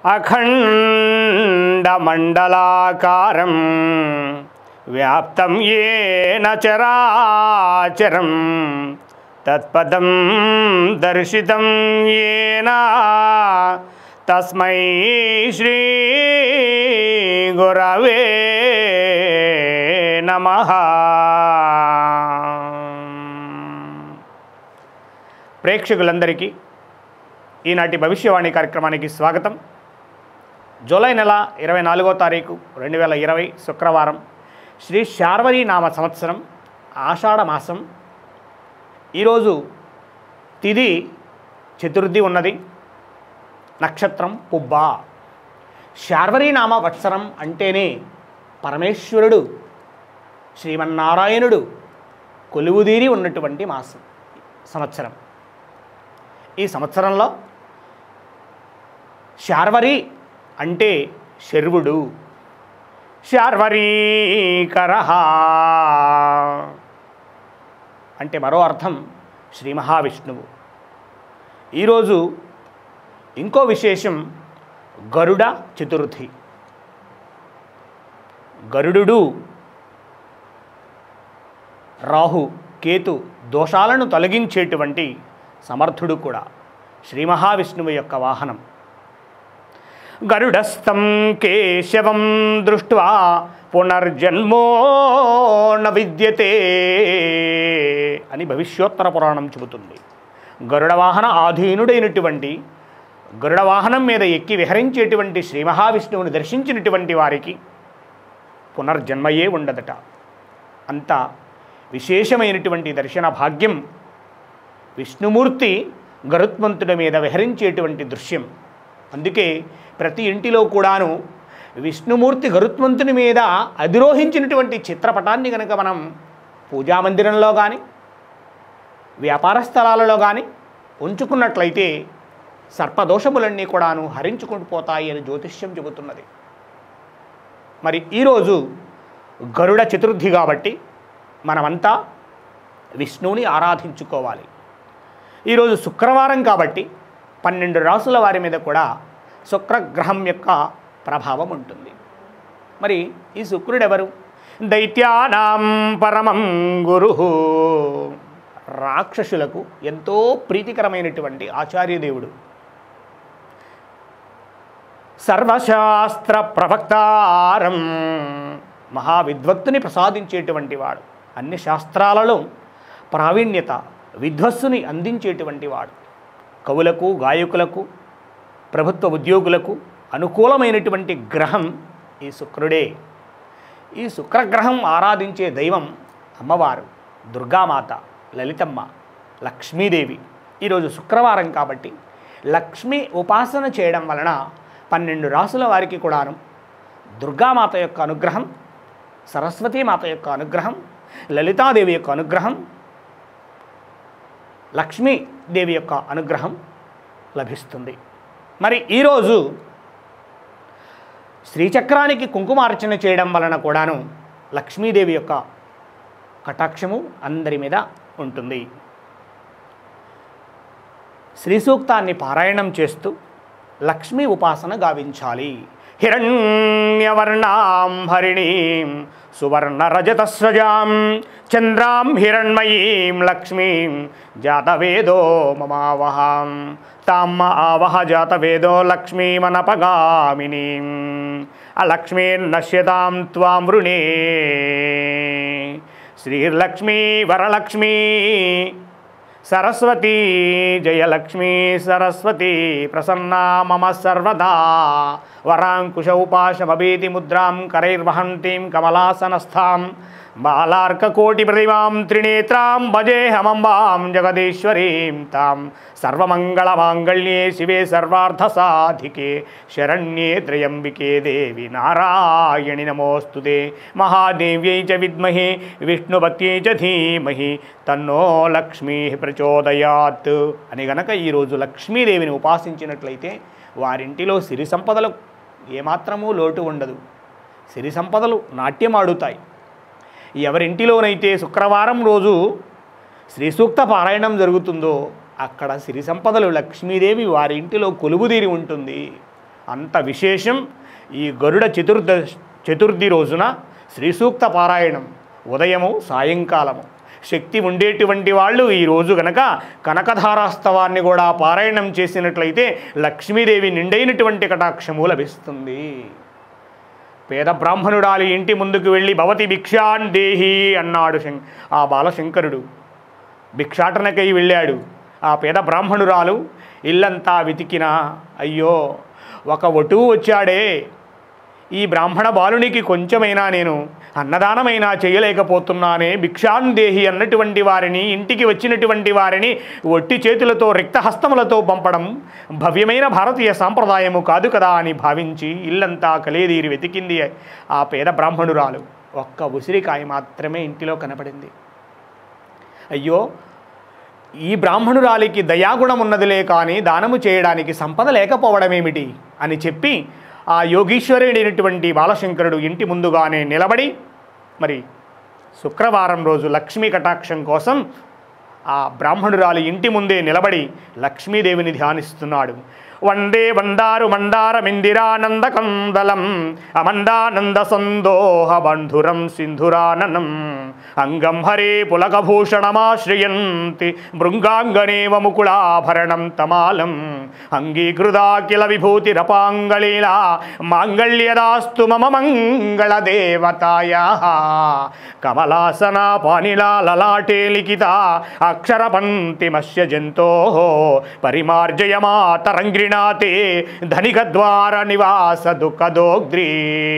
అఖండమండలాకారం వ్యాప్తం ఏన చరాచరం తత్పదం దర్శితం ఏన తస్మై శ్రీ గురవే నమ ప్రేక్షకులందరికీ ఈనాటి భవిష్యవాణి కార్యక్రమానికి స్వాగతం జూలై నెల ఇరవై నాలుగో తారీఖు రెండు వేల ఇరవై శుక్రవారం శ్రీ శార్వరి నామ సంవత్సరం ఆషాఢ మాసం ఈరోజు తిది చతుర్థి ఉన్నది నక్షత్రం పుబ్బ శార్వరి నామ వత్సరం అంటేనే పరమేశ్వరుడు శ్రీమన్నారాయణుడు కొలువుదీరి ఉన్నటువంటి మాసం సంవత్సరం ఈ సంవత్సరంలో శార్వరి అంటే శర్వుడు శార్వరీకర అంటే మరో అర్థం శ్రీ మహావిష్ణువు ఈరోజు ఇంకో విశేషం గరుడ చతుర్థి గరుడు రాహు కేతు దోషాలను తొలగించేటువంటి సమర్థుడు కూడా శ్రీ మహావిష్ణువు యొక్క వాహనం గరుడస్థం కేశవం దృష్ట్వా పునర్జన్మో న విద్యతే అని భవిష్యోత్తర పురాణం చెబుతుంది గరుడ వాహన ఆధీనుడైనటువంటి గరుడ వాహనం మీద ఎక్కి విహరించేటువంటి శ్రీ మహావిష్ణువుని దర్శించినటువంటి వారికి పునర్జన్మయే ఉండదట అంత విశేషమైనటువంటి దర్శన భాగ్యం విష్ణుమూర్తి గరుత్మంతుడి మీద విహరించేటువంటి దృశ్యం అందుకే ప్రతి ఇంటిలో కూడాను విష్ణుమూర్తి గరుత్మంతుని మీద అధిరోహించినటువంటి చిత్రపటాన్ని కనుక మనం పూజామందిరంలో కానీ వ్యాపార స్థలాలలో కానీ ఉంచుకున్నట్లయితే సర్పదోషములన్నీ కూడాను హరించుకుంటూ పోతాయి అని జ్యోతిష్యం చెబుతున్నది మరి ఈరోజు గరుడ చతుర్థి కాబట్టి మనమంతా విష్ణువుని ఆరాధించుకోవాలి ఈరోజు శుక్రవారం కాబట్టి పన్నెండు రాసుల వారి మీద కూడా శుక్రగ్రహం యొక్క ప్రభావం ఉంటుంది మరి ఈ శుక్రుడెవరు దైత్యానాం పరమం గురు రాక్షసులకు ఎంతో ప్రీతికరమైనటువంటి ఆచార్యదేవుడు సర్వశాస్త్ర ప్రవక్తారం మహావిద్వత్తుని ప్రసాదించేటువంటి వాడు అన్ని శాస్త్రాలలో ప్రావీణ్యత విధ్వస్సుని అందించేటువంటి వాడు కవులకు గాయకులకు ప్రభుత్వ ఉద్యోగులకు అనుకూలమైనటువంటి గ్రహం ఈ శుక్రుడే ఈ శుక్రగ్రహం ఆరాధించే దైవం అమ్మవారు దుర్గామాత లలితమ్మ లక్ష్మీదేవి ఈరోజు శుక్రవారం కాబట్టి లక్ష్మీ ఉపాసన చేయడం వలన పన్నెండు రాసుల వారికి కూడాను దుర్గామాత యొక్క అనుగ్రహం సరస్వతీమాత యొక్క అనుగ్రహం లలితాదేవి యొక్క అనుగ్రహం లక్ష్మీదేవి యొక్క అనుగ్రహం లభిస్తుంది మరి ఈరోజు శ్రీచక్రానికి కుంకుమార్చన చేయడం వలన కూడాను లక్ష్మీదేవి యొక్క కటాక్షము అందరి మీద ఉంటుంది శ్రీ సూక్తాన్ని పారాయణం చేస్తూ లక్ష్మీ ఉపాసన గావించాలి హిరణ్యవర్ణాం హరిణీం సువర్ణరజతస్వజాం చంద్రాం హిరణ్మయీం లక్ష్మీం జాతవేదో మమావహాం తామ్మ ఆవహ జాతవేదో లక్ష్మీమనపగామినీం అలక్ష్మీర్నశ్యతాం త్వాం వృణే శ్రీర్లక్ష్మీ వరలక్ష్మీ సరస్వతీ జయలక్ష్మీ సరస్వతీ ప్రసన్నా మమ సర్వదా వరాంకుశ ఉపాశమభీతి ముద్రాం కరైర్వహంతీం కమలాసనస్థాం బాలార్కకోటి ప్రతిమాం త్రినేత్రాం భజేహమంబాం జగదీశ్వరీం తాం సర్వమంగళమాంగళ్యే శివే సర్వార్థసాధికే శరణ్యే త్రయంబికే దేవి నారాయణి నమోస్తుతే మహాదేవ్యై చ విద్మహే విష్ణుపత్యై చ ధీమహి తన్నో లక్ష్మీ ప్రచోదయాత్ అని గనక ఈరోజు లక్ష్మీదేవిని ఉపాసించినట్లయితే వారింటిలో సిరి సంపదలు ఏమాత్రమూ లోటు ఉండదు సిరి సంపదలు నాట్యమాడుతాయి ఎవరింటిలోనైతే శుక్రవారం రోజు శ్రీ సూక్త పారాయణం జరుగుతుందో అక్కడ సిరి సంపదలు లక్ష్మీదేవి వారి ఇంటిలో కొలువుదీరి ఉంటుంది అంత విశేషం ఈ గరుడ చతుర్ద చతుర్థి రోజున శ్రీ సూక్త పారాయణం ఉదయము సాయంకాలము శక్తి ఉండేటువంటి వాళ్ళు ఈ రోజు గనక కనకధారాస్తవాన్ని కూడా పారాయణం చేసినట్లయితే లక్ష్మీదేవి నిండైనటువంటి కటాక్షము లభిస్తుంది పేద బ్రాహ్మణుడాలి ఇంటి ముందుకు వెళ్ళి భవతి భిక్షాన్ దేహి అన్నాడు శం ఆ బాలశంకరుడు భిక్షాటనకై వెళ్ళాడు ఆ పేద బ్రాహ్మణురాలు ఇల్లంతా వెతికినా అయ్యో ఒక వటువు వచ్చాడే ఈ బ్రాహ్మణ బాలునికి కొంచెమైనా నేను అన్నదానమైనా చేయలేకపోతున్నానే భిక్షాందేహి అన్నటువంటి వారిని ఇంటికి వచ్చినటువంటి వారిని ఒట్టి చేతులతో రిక్తహస్తములతో పంపడం భవ్యమైన భారతీయ సాంప్రదాయము కాదు కదా అని భావించి ఇల్లంతా కలేదీరి వెతికింది ఆ పేద బ్రాహ్మణురాలు ఒక్క ఉసిరికాయ మాత్రమే ఇంటిలో కనపడింది అయ్యో ఈ బ్రాహ్మణురాలికి దయాగుణం ఉన్నదిలే కానీ దానము చేయడానికి సంపద లేకపోవడమేమిటి అని చెప్పి ఆ యోగీశ్వరుడైనటువంటి బాలశంకరుడు ఇంటి ముందుగానే నిలబడి మరి శుక్రవారం రోజు లక్ష్మీ కటాక్షం కోసం ఆ బ్రాహ్మణురాలి ఇంటి ముందే నిలబడి లక్ష్మీదేవిని ధ్యానిస్తున్నాడు వందే వందారు మందారమిందిరానంద కందలం అమందానంద సందోహ బంధురం సింధురాననం అంగం హరే పులకభూషణమాశ్రయంతి భృంగాంగనేవ ముకుళాభరణం తమాలం అంగీకృతాకిల విభూతిరపాంగళీలా మాంగళ్యదాస్తు మమ మంగళదేవతాయ కమలాసనా పానిలా లలాటే లిఖిత అక్షరపంక్తిమస్య జంతో పరిమార్జయమాతరంగ్రిణాతే ధనికద్వార నివాస దుఃఖదోగ్రీ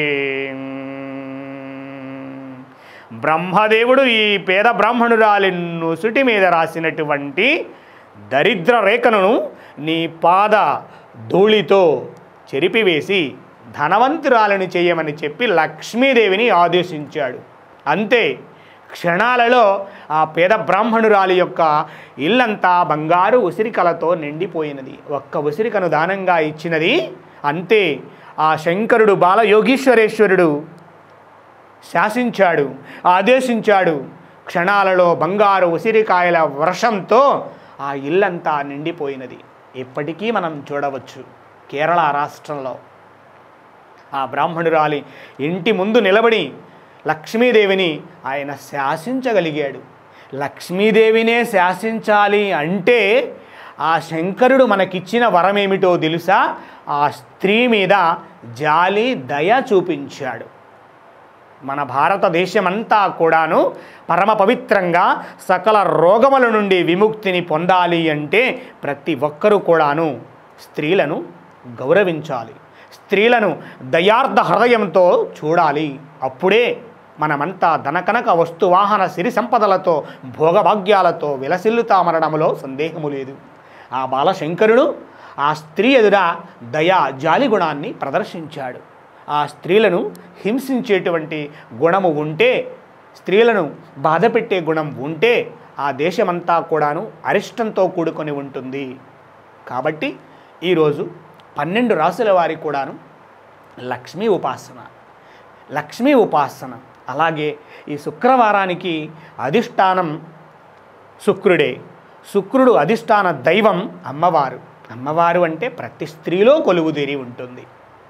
బ్రహ్మదేవుడు ఈ పేద బ్రాహ్మణురాలి నుసుటి మీద రాసినటువంటి దరిద్ర రేఖను నీ పాద ధూళితో చెరిపివేసి ధనవంతురాలను చేయమని చెప్పి లక్ష్మీదేవిని ఆదేశించాడు అంతే క్షణాలలో ఆ పేద బ్రాహ్మణురాలి యొక్క ఇల్లంతా బంగారు ఉసిరికలతో నిండిపోయినది ఒక్క ఉసిరికను దానంగా ఇచ్చినది అంతే ఆ శంకరుడు బాలయోగీశ్వరేశ్వరుడు శాసించాడు ఆదేశించాడు క్షణాలలో బంగారు ఉసిరికాయల వర్షంతో ఆ ఇల్లంతా నిండిపోయినది ఇప్పటికీ మనం చూడవచ్చు కేరళ రాష్ట్రంలో ఆ బ్రాహ్మణురాలి ఇంటి ముందు నిలబడి లక్ష్మీదేవిని ఆయన శాసించగలిగాడు లక్ష్మీదేవినే శాసించాలి అంటే ఆ శంకరుడు మనకిచ్చిన వరమేమిటో తెలుసా ఆ స్త్రీ మీద జాలి దయ చూపించాడు మన భారతదేశమంతా కూడాను పరమ పవిత్రంగా సకల రోగముల నుండి విముక్తిని పొందాలి అంటే ప్రతి ఒక్కరూ కూడాను స్త్రీలను గౌరవించాలి స్త్రీలను దయార్థ హృదయంతో చూడాలి అప్పుడే మనమంతా ధనకనక వస్తువాహన సిరి సంపదలతో భోగభాగ్యాలతో విలసిల్లుతామనడంలో సందేహము లేదు ఆ బాలశంకరుడు ఆ స్త్రీ ఎదుర దయా జాలి గుణాన్ని ప్రదర్శించాడు ఆ స్త్రీలను హింసించేటువంటి గుణము ఉంటే స్త్రీలను బాధపెట్టే గుణం ఉంటే ఆ దేశమంతా కూడాను అరిష్టంతో కూడుకొని ఉంటుంది కాబట్టి ఈరోజు పన్నెండు రాసుల వారి కూడాను లక్ష్మీ ఉపాసన లక్ష్మీ ఉపాసన అలాగే ఈ శుక్రవారానికి అధిష్టానం శుక్రుడే శుక్రుడు అధిష్టాన దైవం అమ్మవారు అమ్మవారు అంటే ప్రతి స్త్రీలో కొలువుదేరి ఉంటుంది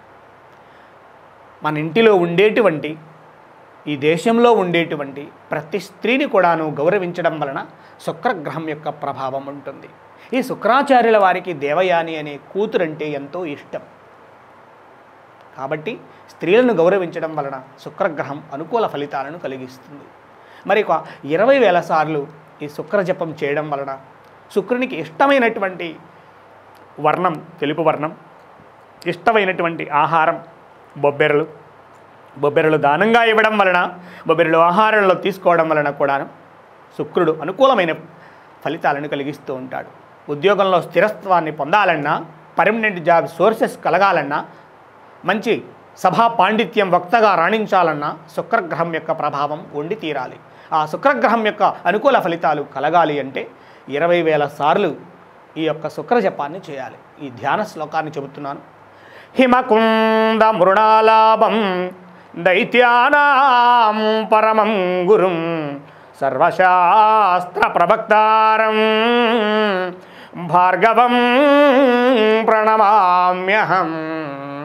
మన ఇంటిలో ఉండేటువంటి ఈ దేశంలో ఉండేటువంటి ప్రతి స్త్రీని కూడాను గౌరవించడం వలన శుక్రగ్రహం యొక్క ప్రభావం ఉంటుంది ఈ శుక్రాచార్యుల వారికి దేవయాని అనే కూతురంటే ఎంతో ఇష్టం కాబట్టి స్త్రీలను గౌరవించడం వలన శుక్రగ్రహం అనుకూల ఫలితాలను కలిగిస్తుంది మరి ఒక ఇరవై వేల సార్లు ఈ శుక్ర జపం చేయడం వలన శుక్రునికి ఇష్టమైనటువంటి వర్ణం తెలుపు వర్ణం ఇష్టమైనటువంటి ఆహారం బొబ్బెరలు బొబ్బెరలు దానంగా ఇవ్వడం వలన బొబ్బెరలు ఆహారంలో తీసుకోవడం వలన కూడాను శుక్రుడు అనుకూలమైన ఫలితాలను కలిగిస్తూ ఉంటాడు ఉద్యోగంలో స్థిరత్వాన్ని పొందాలన్నా పర్మనెంట్ జాబ్ సోర్సెస్ కలగాలన్నా మంచి సభా పాండిత్యం వక్తగా రాణించాలన్నా శుక్రగ్రహం యొక్క ప్రభావం ఉండి తీరాలి ఆ శుక్రగ్రహం యొక్క అనుకూల ఫలితాలు కలగాలి అంటే ఇరవై వేల సార్లు ఈ యొక్క శుక్ర జపాన్ని చేయాలి ఈ ధ్యాన శ్లోకాన్ని చెబుతున్నాను హిమకుంద మృణాలాభం దైత్యానాం పరమం గురుం సర్వశాస్త్ర ప్రవక్తారం భార్గవం ప్రణమామ్యహం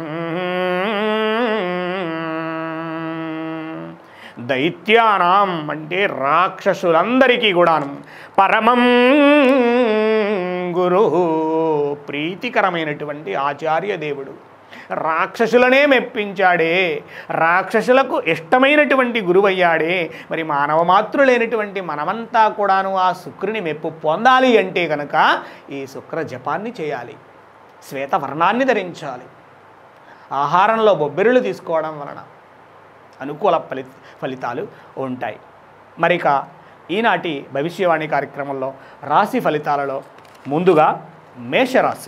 దైత్యానాం అంటే రాక్షసులందరికీ కూడాను పరమం గురు ప్రీతికరమైనటువంటి ఆచార్య దేవుడు రాక్షసులనే మెప్పించాడే రాక్షసులకు ఇష్టమైనటువంటి గురువయ్యాడే మరి మానవ మాతృలైనటువంటి మనమంతా కూడాను ఆ శుక్రుని మెప్పు పొందాలి అంటే కనుక ఈ శుక్ర జపాన్ని చేయాలి శ్వేతవర్ణాన్ని ధరించాలి ఆహారంలో బొబ్బెరులు తీసుకోవడం వలన అనుకూల ఫలి ఫలితాలు ఉంటాయి మరిక ఈనాటి భవిష్యవాణి కార్యక్రమంలో రాశి ఫలితాలలో ముందుగా మేషరాశి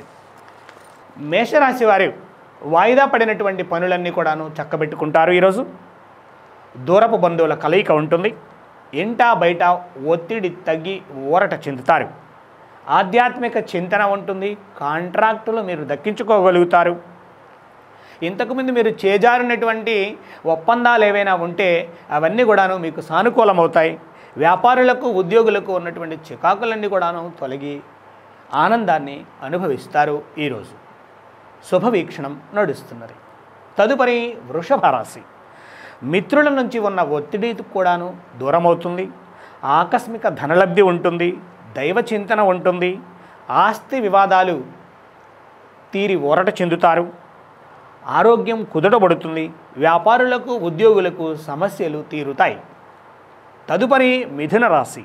మేషరాశి వారి వాయిదా పడినటువంటి పనులన్నీ కూడాను చక్కబెట్టుకుంటారు ఈరోజు దూరపు బంధువుల కలయిక ఉంటుంది ఇంట బయట ఒత్తిడి తగ్గి ఊరట చెందుతారు ఆధ్యాత్మిక చింతన ఉంటుంది కాంట్రాక్టులు మీరు దక్కించుకోగలుగుతారు ఇంతకుముందు మీరు చేజారినటువంటి ఒప్పందాలు ఏవైనా ఉంటే అవన్నీ కూడాను మీకు సానుకూలమవుతాయి వ్యాపారులకు ఉద్యోగులకు ఉన్నటువంటి చికాకులన్నీ కూడాను తొలగి ఆనందాన్ని అనుభవిస్తారు ఈరోజు శుభవీక్షణం నడుస్తున్నది తదుపరి వృషభ రాశి మిత్రుల నుంచి ఉన్న ఒత్తిడి కూడాను దూరమవుతుంది ఆకస్మిక ధనలబ్ధి ఉంటుంది దైవ చింతన ఉంటుంది ఆస్తి వివాదాలు తీరి ఊరట చెందుతారు ఆరోగ్యం కుదుటపడుతుంది వ్యాపారులకు ఉద్యోగులకు సమస్యలు తీరుతాయి తదుపరి మిథున రాశి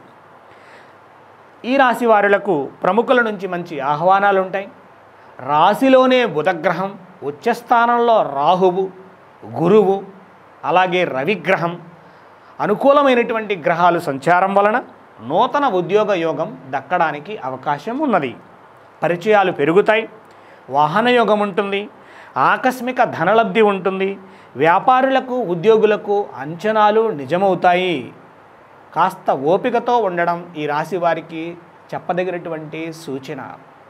ఈ రాశి వారులకు ప్రముఖుల నుంచి మంచి ఆహ్వానాలు ఉంటాయి రాశిలోనే బుధగ్రహం ఉచ్చస్థానంలో రాహువు గురువు అలాగే రవిగ్రహం అనుకూలమైనటువంటి గ్రహాలు సంచారం వలన నూతన ఉద్యోగ యోగం దక్కడానికి అవకాశం ఉన్నది పరిచయాలు పెరుగుతాయి వాహన యోగం ఉంటుంది ఆకస్మిక ధనలబ్ధి ఉంటుంది వ్యాపారులకు ఉద్యోగులకు అంచనాలు నిజమవుతాయి కాస్త ఓపికతో ఉండడం ఈ రాశి వారికి చెప్పదగినటువంటి సూచన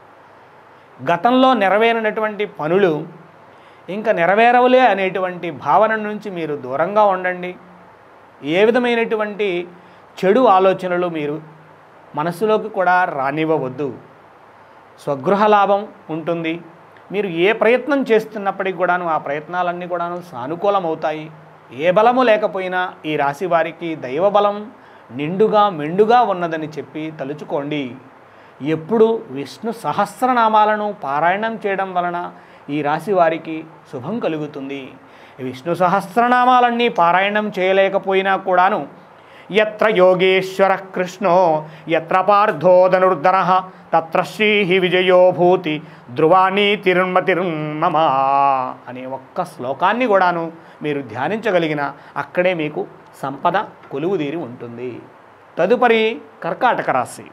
గతంలో నెరవేరినటువంటి పనులు ఇంకా నెరవేరవులే అనేటువంటి భావన నుంచి మీరు దూరంగా ఉండండి ఏ విధమైనటువంటి చెడు ఆలోచనలు మీరు మనసులోకి కూడా రానివ్వవద్దు స్వగృహ లాభం ఉంటుంది మీరు ఏ ప్రయత్నం చేస్తున్నప్పటికీ కూడాను ఆ ప్రయత్నాలన్నీ కూడాను సానుకూలమవుతాయి ఏ బలము లేకపోయినా ఈ రాశి వారికి దైవ బలం నిండుగా మెండుగా ఉన్నదని చెప్పి తలుచుకోండి ఎప్పుడు విష్ణు సహస్రనామాలను పారాయణం చేయడం వలన ఈ రాశి వారికి శుభం కలుగుతుంది విష్ణు సహస్రనామాలన్నీ పారాయణం చేయలేకపోయినా కూడాను ఎత్ర యోగేశ్వర కృష్ణో ఎత్ర పార్థో ధనుర్ధర తత్ర శ్రీ విజయోభూతి ధ్రువాణి తిరుమతిర్మమ అనే ఒక్క శ్లోకాన్ని కూడాను మీరు ధ్యానించగలిగిన అక్కడే మీకు సంపద కొలువుదీరి ఉంటుంది తదుపరి కర్కాటక రాశి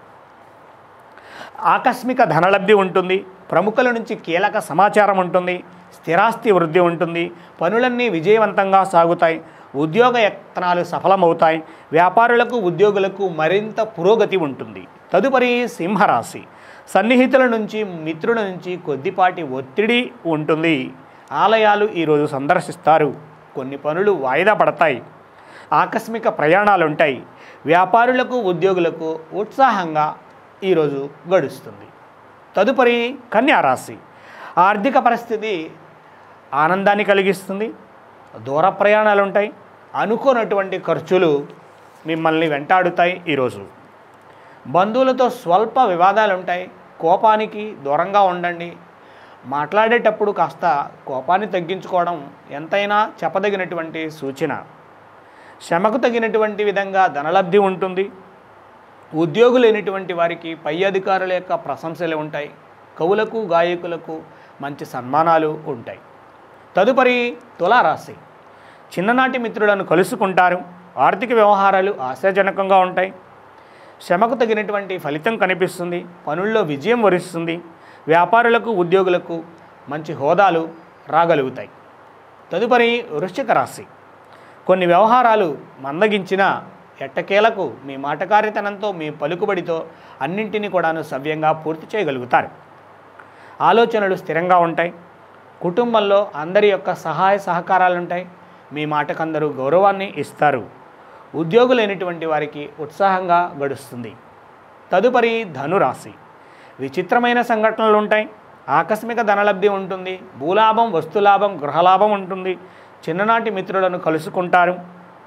ఆకస్మిక ధనలబ్ధి ఉంటుంది ప్రముఖుల నుంచి కీలక సమాచారం ఉంటుంది స్థిరాస్తి వృద్ధి ఉంటుంది పనులన్నీ విజయవంతంగా సాగుతాయి ఉద్యోగ యత్నాలు సఫలమవుతాయి వ్యాపారులకు ఉద్యోగులకు మరింత పురోగతి ఉంటుంది తదుపరి సింహరాశి సన్నిహితుల నుంచి మిత్రుల నుంచి కొద్దిపాటి ఒత్తిడి ఉంటుంది ఆలయాలు ఈరోజు సందర్శిస్తారు కొన్ని పనులు వాయిదా పడతాయి ఆకస్మిక ప్రయాణాలు ఉంటాయి వ్యాపారులకు ఉద్యోగులకు ఉత్సాహంగా ఈరోజు గడుస్తుంది తదుపరి కన్యా రాశి ఆర్థిక పరిస్థితి ఆనందాన్ని కలిగిస్తుంది దూర ప్రయాణాలు ఉంటాయి అనుకోనటువంటి ఖర్చులు మిమ్మల్ని వెంటాడుతాయి ఈరోజు బంధువులతో స్వల్ప వివాదాలు ఉంటాయి కోపానికి దూరంగా ఉండండి మాట్లాడేటప్పుడు కాస్త కోపాన్ని తగ్గించుకోవడం ఎంతైనా చెప్పదగినటువంటి సూచన శ్రమకు తగినటువంటి విధంగా ధనలబ్ధి ఉంటుంది ఉద్యోగులు లేనటువంటి వారికి పై అధికారుల యొక్క ప్రశంసలు ఉంటాయి కవులకు గాయకులకు మంచి సన్మానాలు ఉంటాయి తదుపరి తులారాశి చిన్ననాటి మిత్రులను కలుసుకుంటారు ఆర్థిక వ్యవహారాలు ఆశాజనకంగా ఉంటాయి శ్రమకు తగినటువంటి ఫలితం కనిపిస్తుంది పనుల్లో విజయం వరిస్తుంది వ్యాపారులకు ఉద్యోగులకు మంచి హోదాలు రాగలుగుతాయి తదుపరి వృశ్చిక రాశి కొన్ని వ్యవహారాలు మందగించిన ఎట్టకేలకు మీ మాటకారితనంతో మీ పలుకుబడితో అన్నింటినీ కూడాను సవ్యంగా పూర్తి చేయగలుగుతారు ఆలోచనలు స్థిరంగా ఉంటాయి కుటుంబంలో అందరి యొక్క సహాయ సహకారాలు ఉంటాయి మీ మాటకందరూ గౌరవాన్ని ఇస్తారు ఉద్యోగులైనటువంటి వారికి ఉత్సాహంగా గడుస్తుంది తదుపరి ధనురాశి విచిత్రమైన సంఘటనలు ఉంటాయి ఆకస్మిక ధనలబ్ధి ఉంటుంది భూలాభం వస్తులాభం గృహలాభం ఉంటుంది చిన్ననాటి మిత్రులను కలుసుకుంటారు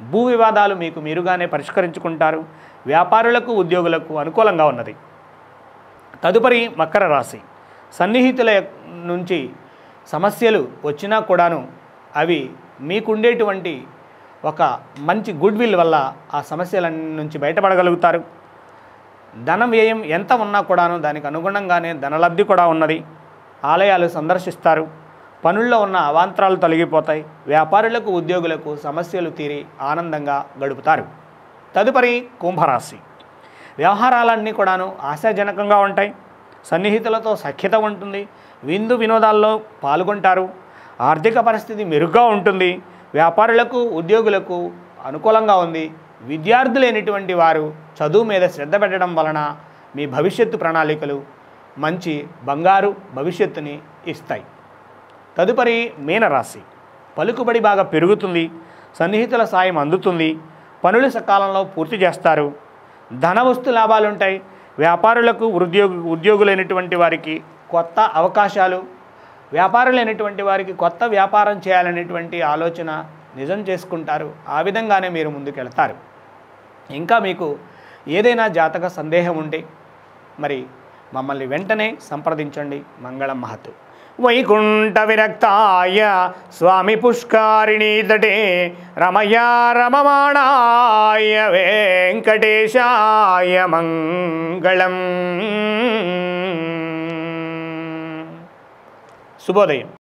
భూ వివాదాలు మీకు మీరుగానే పరిష్కరించుకుంటారు వ్యాపారులకు ఉద్యోగులకు అనుకూలంగా ఉన్నది తదుపరి మకర రాశి సన్నిహితుల యొక్క- నుంచి సమస్యలు వచ్చినా కూడాను అవి మీకుండేటువంటి ఒక మంచి గుడ్ విల్ వల్ల ఆ సమస్యల నుంచి బయటపడగలుగుతారు ధన వ్యయం ఎంత ఉన్నా కూడాను దానికి అనుగుణంగానే ధనలబ్ధి కూడా ఉన్నది ఆలయాలు సందర్శిస్తారు పనుల్లో ఉన్న అవాంతరాలు తొలగిపోతాయి వ్యాపారులకు ఉద్యోగులకు సమస్యలు తీరి ఆనందంగా గడుపుతారు తదుపరి కుంభరాశి వ్యవహారాలన్నీ కూడాను ఆశాజనకంగా ఉంటాయి సన్నిహితులతో సఖ్యత ఉంటుంది విందు వినోదాల్లో పాల్గొంటారు ఆర్థిక పరిస్థితి మెరుగ్గా ఉంటుంది వ్యాపారులకు ఉద్యోగులకు అనుకూలంగా ఉంది విద్యార్థులైనటువంటి వారు చదువు మీద శ్రద్ధ పెట్టడం వలన మీ భవిష్యత్తు ప్రణాళికలు మంచి బంగారు భవిష్యత్తుని ఇస్తాయి తదుపరి మీనరాశి పలుకుబడి బాగా పెరుగుతుంది సన్నిహితుల సాయం అందుతుంది పనులు సకాలంలో పూర్తి చేస్తారు ధన వస్తు లాభాలు ఉంటాయి వ్యాపారులకు ఉద్యోగు ఉద్యోగులైనటువంటి వారికి కొత్త అవకాశాలు వ్యాపారులైనటువంటి వారికి కొత్త వ్యాపారం చేయాలనేటువంటి ఆలోచన నిజం చేసుకుంటారు ఆ విధంగానే మీరు ముందుకెళ్తారు ఇంకా మీకు ఏదైనా జాతక సందేహం ఉంటే మరి మమ్మల్ని వెంటనే సంప్రదించండి మంగళం మహతు వైకుంఠ విరక్తాయ స్వామి పుష్కారిణీ తటే రమయా రమమాణాయ వెంకటేశాయ మంగళం శుభోదయం